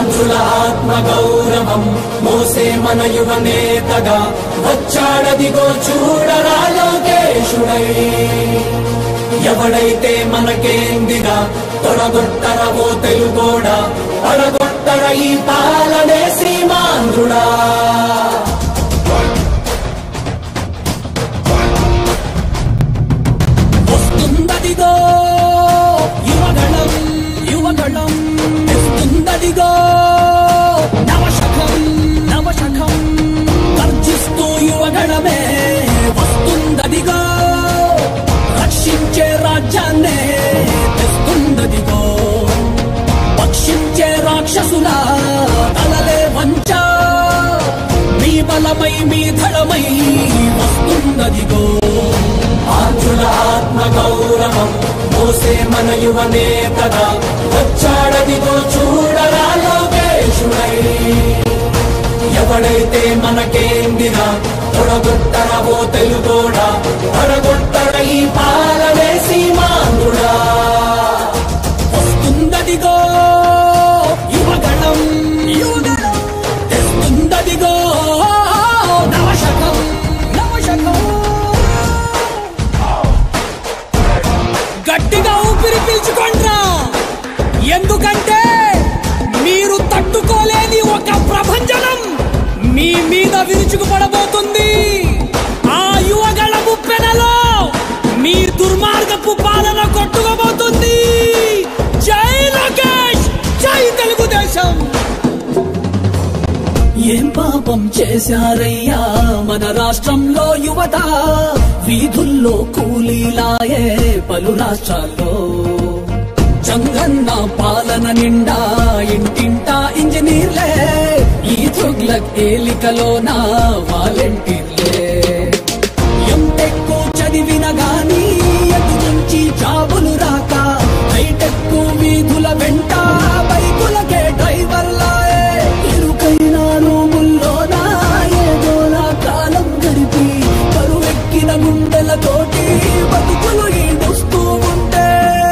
ఆంధ్రుల ఆత్మ గౌరవం మోసే మన యువ నేతగా వచ్చాడదిగో చూడరా లోకేశుడై ఎవడైతే మనకేందిగా తొడగొట్టరవో తెలుగోడా పడగొట్టర ఈ పాలనే శ్రీమాంధ్రుడా వస్తుందదిగో యువగళం యువగళం వస్తుందదిగో నవశకం నవశకం గర్జిస్తూ యువగళమే వస్తుందదిగో రక్షించే రాజ్యాన్నే తెస్తుందదిగో పక్షించే రాక్షసుల తలలే వంచ మీ బలమై మీ ధడమై వస్తుందదిగో ఆంధ్రుల ఆత్మ గౌరవం మోసే మన యువ నేతగా వచ్చాడదిగో చూడరా లోకేశుడై ఎవడైతే మనకేందిరా తొడగొట్టరవో తెలుగోడా తొడగొట్టర ఈ పాలనే సీమాంధ్రుడా వస్తుందదిగో యువగణం యువగణం తెస్తుందదిగో నవశకం నవశకం గట్టిగా ఊపిరి పీల్చుకోండ్రా ఎందుకంటే మీరు తట్టుకోలేని ఒక ప్రభంజనం మీ మీద విరుచుకుపడబోతుంది ఆ యువగళ ముప్పెనలో మీ దుర్మార్గపు పాలన కొట్టుకోబోతుంది జై లోకేష్ జై తెలుగుదేశం ఏం పాపం చేశారయ్యా మన రాష్ట్రంలో యువత వీధుల్లో కూలీలాయే పలు రాష్ట్రాల్లో చంగన్న పాలన నిండా ఇంటింటా ఇంజనీర్లే ఈ తుగ్లక్ ఏలికలోన వాలంటీర్లే ఎంటెక్కు చదివిన గాని ఎటు నుంచి జాబులు రాక హైటెక్కు వీధుల వెంట బైకులకే డ్రైవర్లాయే ఇరుకైన రూముల్లోన ఏదోలా కాలం గడిపి కరువెక్కిన గుండెలతోటి బతుకులు ఈడుస్తూ ఉంటే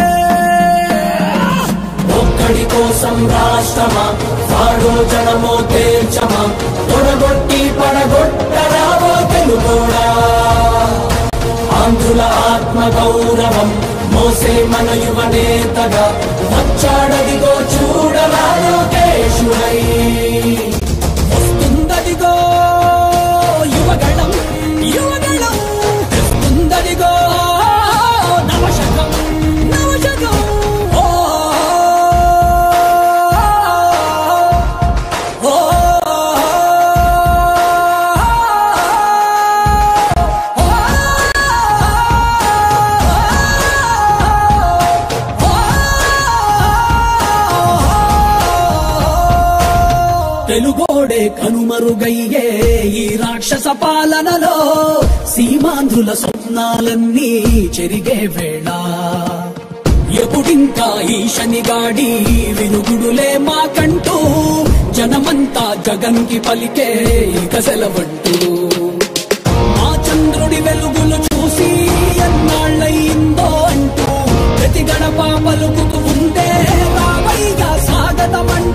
ఒక్కడి కోసం రాష్ట్రమా వాడో జనమో తేల్చమా తొడగొట్టి పడగొట్టరావో తెలుగోడా ఆంధ్రుల ఆత్మ గౌరవం మోసే మన యువ నేతగా వచ్చాడదిగో చూడరా లోకేశుడై వస్తుందదిగో యువగణం యువగణం తెస్తుందదిగో నవశకం నవశకం ఓ ఓ తెలుగోడే కనుమరుగయ్యే ఈ రాక్షస పాలనలో సీమాంధ్రుల స్వప్నాలన్నీ చెరిగే వేళ ఎప్పుడింకా ఈ శనిగాడి వినుగుడులే మాకంటూ జనమంతా జగన్కి పలికే ఇక సెలవంటూ మా చంద్రుడి వెలుగులు చూసి ఎన్నాళ్ళయిందో అంటూ ప్రతి గడప పలుకు